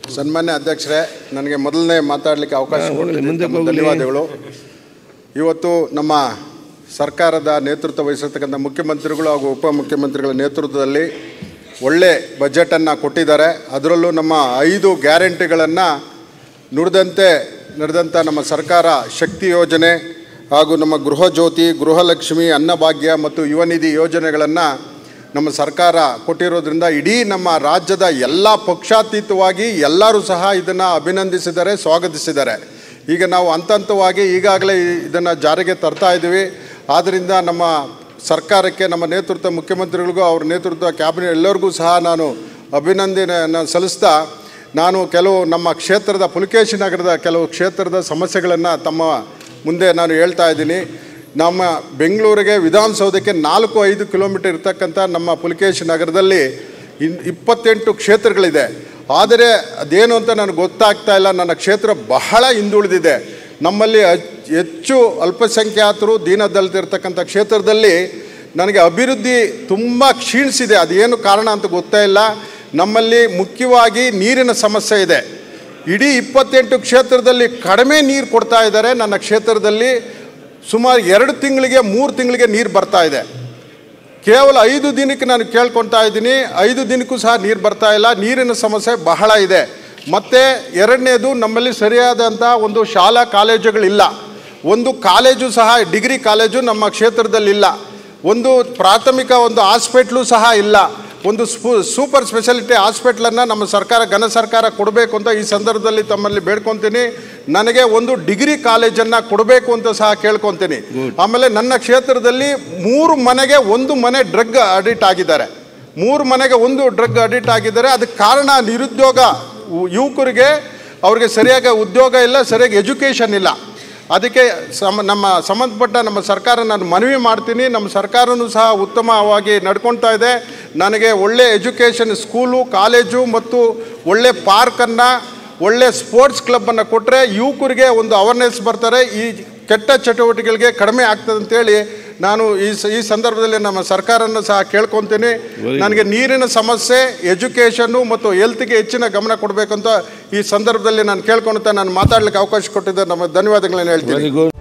ಸನ್ಮಾನ್ಯ ಅಧ್ಯಕ್ಷರೇ ನನಗೆ ಮೊದಲನೇ ಮಾತಾಡಲಿಕ್ಕೆ ಅವಕಾಶ ಹಾ, ಹೋಗ್ಲಿ, ಕೊಟ್ಟಿದ್ದಕ್ಕೆ ಮುಂದಕ್ಕೆ ತಮ್ಮ ಹೋಗ್ಲಿ. ಧನ್ಯವಾದಗಳು ಇವತ್ತು ನಮ್ಮ ಸರ್ಕಾರದ ನೇತೃತ್ವ ವಹಿಸಿರ್ತಕ್ಕಂಥ ಮುಖ್ಯಮಂತ್ರಿಗಳು ಹಾಗೂ ಉಪಮುಖ್ಯಮಂತ್ರಿಗಳ ನೇತೃತ್ವದಲ್ಲಿ ಒಳ್ಳೆ ಬಜೆಟನ್ನು ಕೊಟ್ಟಿದ್ದಾರೆ ಅದರಲ್ಲೂ ನಮ್ಮ ಐದು ಗ್ಯಾರಂಟಿಗಳನ್ನು ನುಡಿದಂತೆ ನಡೆದಂಥ ನಮ್ಮ ಸರ್ಕಾರ ಶಕ್ತಿ ಯೋಜನೆ ಹಾಗೂ ನಮ್ಮ ಗೃಹ ಜ್ಯೋತಿ ಗೃಹಲಕ್ಷ್ಮಿ ಅನ್ನಭಾಗ್ಯ ಮತ್ತು ಯುವ ನಿಧಿ ಯೋಜನೆಗಳನ್ನು ನಮ್ಮ ಸರ್ಕಾರ ಕೊಟ್ಟಿರೋದ್ರಿಂದ ಇಡೀ ನಮ್ಮ ರಾಜ್ಯದ ಎಲ್ಲ ಪಕ್ಷಾತೀತವಾಗಿ ಎಲ್ಲರೂ ಸಹ ಇದನ್ನು ಅಭಿನಂದಿಸಿದ್ದಾರೆ ಸ್ವಾಗತಿಸಿದ್ದಾರೆ ಈಗ ನಾವು ಹಂತ ಹಂತವಾಗಿ ಈಗಾಗಲೇ ಇದನ್ನು ಜಾರಿಗೆ ತರ್ತಾ ಇದ್ದೀವಿ ಆದ್ದರಿಂದ ನಮ್ಮ ಸರ್ಕಾರಕ್ಕೆ ನಮ್ಮ ನೇತೃತ್ವ ಮುಖ್ಯಮಂತ್ರಿಗಳಿಗೂ ಅವ್ರ ನೇತೃತ್ವ ಕ್ಯಾಬಿನೆಟ್ ಎಲ್ಲರಿಗೂ ಸಹ ನಾನು ಅಭಿನಂದನೆಯನ್ನು ಸಲ್ಲಿಸ್ತಾ ನಾನು ಕೆಲವು ನಮ್ಮ ಕ್ಷೇತ್ರದ ಪುಲಕೇಶಿ ನಗರದ ಕೆಲವು ಕ್ಷೇತ್ರದ ಸಮಸ್ಯೆಗಳನ್ನು ತಮ್ಮ ಮುಂದೆ ನಾನು ಹೇಳ್ತಾ ಇದ್ದೀನಿ ನಮ್ಮ ಬೆಂಗಳೂರಿಗೆ ವಿಧಾನಸೌಧಕ್ಕೆ ನಾಲ್ಕು ಐದು ಕಿಲೋಮೀಟರ್ ಇರ್ತಕ್ಕಂಥ ನಮ್ಮ ಪುಲಕೇಶಿ ನಗರದಲ್ಲಿ ಇನ್ ಇಪ್ಪತ್ತೆಂಟು ಕ್ಷೇತ್ರಗಳಿದೆ ಆದರೆ ಅದೇನು ಅಂತ ನನಗೆ ಗೊತ್ತಾಗ್ತಾ ಇಲ್ಲ ನನ್ನ ಕ್ಷೇತ್ರ ಬಹಳ ಹಿಂದುಳಿದಿದೆ ನಮ್ಮಲ್ಲಿ ಅಚ್- ಹೆಚ್ಚು ಅಲ್ಪಸಂಖ್ಯಾತರು ದೀನದಲಿತಿರ್ತಕ್ಕಂಥ ಕ್ಷೇತ್ರದಲ್ಲಿ ನನಗೆ ಅಭಿವೃದ್ಧಿ ತುಂಬ ಕ್ಷೀಣಿಸಿದೆ ಅದೇನು ಕಾರಣ ಅಂತ ಗೊತ್ತೇ ಇಲ್ಲ ನಮ್ಮಲ್ಲಿ ಮುಖ್ಯವಾಗಿ ನೀರಿನ ಸಮಸ್ಯೆ ಇದೆ ಇಡೀ ಇಪ್ಪತ್ತೆಂಟು ಕ್ಷೇತ್ರದಲ್ಲಿ ಕಡಿಮೆ ನೀರು ಕೊಡ್ತಾ ಇದ್ದಾರೆ ನನ್ನ ಕ್ಷೇತ್ರದಲ್ಲಿ ಸುಮಾರು ಎರಡು ತಿಂಗಳಿಗೆ ಮೂರು ತಿಂಗಳಿಗೆ ನೀರು ಬರ್ತಾ ಇದೆ ಕೇವಲ ಐದು ದಿನಕ್ಕೆ ನಾನು ಕೇಳ್ಕೊತಾ ಇದ್ದೀನಿ ಐದು ದಿನಕ್ಕೂ ಸಹ ನೀರು ಬರ್ತಾ ಇಲ್ಲ ನೀರಿನ ಸಮಸ್ಯೆ ಬಹಳ ಇದೆ ಮತ್ತು ಎರಡನೇದು ನಮ್ಮಲ್ಲಿ ಸರಿಯಾದಂಥ ಒಂದು ಶಾಲಾ ಕಾಲೇಜುಗಳಿಲ್ಲ ಒಂದು ಕಾಲೇಜು ಸಹ ಡಿಗ್ರಿ ಕಾಲೇಜು ನಮ್ಮ ಕ್ಷೇತ್ರದಲ್ಲಿಲ್ಲ ಒಂದು ಪ್ರಾಥಮಿಕ ಒಂದು ಹಾಸ್ಪಿಟ್ಲು ಸಹ ಇಲ್ಲ ಒಂದು ಸ್ಪೂ ಸೂಪರ್ ಸ್ಪೆಷಾಲಿಟಿ ಹಾಸ್ಪಿಟ್ಲನ್ನು ನಮ್ಮ ಸರ್ಕಾರ ಘನ ಸರ್ಕಾರ ಕೊಡಬೇಕು ಅಂತ ಈ ಸಂದರ್ಭದಲ್ಲಿ ತಮ್ಮಲ್ಲಿ ಬೇಡ್ಕೊತೀನಿ ನನಗೆ ಒಂದು ಡಿಗ್ರಿ ಕಾಲೇಜನ್ನು ಕೊಡಬೇಕು ಅಂತ ಸಹ ಕೇಳ್ಕೊತೀನಿ ಆಮೇಲೆ ನನ್ನ ಕ್ಷೇತ್ರದಲ್ಲಿ ಮೂರು ಮನೆಗೆ ಒಂದು ಮನೆ ಡ್ರಗ್ ಅಡಿಕ್ಟ್ ಆಗಿದ್ದಾರೆ ಮೂರು ಮನೆಗೆ ಒಂದು ಡ್ರಗ್ ಅಡಿಕ್ಟ್ ಆಗಿದ್ದಾರೆ ಅದಕ್ಕೆ ಕಾರಣ ನಿರುದ್ಯೋಗ ಉ- ಯುವಕರಿಗೆ ಅವ್ರಿಗೆ ಸರಿಯಾಗಿ ಉದ್ಯೋಗ ಇಲ್ಲ ಸರಿಯಾಗಿ ಎಜುಕೇಷನ್ ಇಲ್ಲ ಅದಕ್ಕೆ ಸಮ ನಮ್ಮ ಸಂಬಂಧಪಟ್ಟ ನಮ್ಮ ಸರ್ಕಾರ ನಾನು ಮನವಿ ಮಾಡ್ತೀನಿ ನಮ್ಮ ಸರ್ಕಾರನೂ ಸಹ ಉತ್ತಮವಾಗಿ ನಡ್ಕೊಳ್ತಾ ಇದೆ ನನಗೆ ಒಳ್ಳೆ ಎಜುಕೇಷನ್ ಸ್ಕೂಲು ಕಾಲೇಜು ಮತ್ತು ಒಳ್ಳೆ ಪಾರ್ಕನ್ನು ಒಳ್ಳೆ ಸ್ಪೋರ್ಟ್ಸ್ ಕ್ಲಬ್ಬನ್ನು ಕೊಟ್ಟರೆ ಯುವಕರಿಗೆ ಒಂದು ಅವೇರ್ನೆಸ್ ಬರ್ತಾರೆ ಈ ಕೆಟ್ಟ ಚಟುವಟಿಕೆಗಳಿಗೆ ಕಡಿಮೆ ಆಗ್ತದೆ ಅಂತೇಳಿ ನಾನು ಈ ಸ- ಈ ಸಂದರ್ಭದಲ್ಲಿ ನಮ್ಮ ಸರ್ಕಾರನ ಸಹ ಕೇಳ್ಕೊತೀನಿ ನನಗೆ ನೀರಿನ ಸಮಸ್ಯೆ ಎಜುಕೇಷನ್ನು ಮತ್ತು ಹೆಲ್ತ್ಗೆ ಹೆಚ್ಚಿನ ಗಮನ ಕೊಡಬೇಕಂತ ಈ ಸಂದರ್ಭದಲ್ಲಿ ನಾನು ಕೇಳ್ಕೊಳ್ತಾ ನಾನು ಮಾತಾಡ್ಲಿಕ್ಕೆ ಅವಕಾಶ ಕೊಟ್ಟಿದ್ದೆ ನಮ್ಮ ಧನ್ಯವಾದಗಳನ್ನ ಹೇಳ್ತೀನಿ ವೆರಿ ಗುಡ್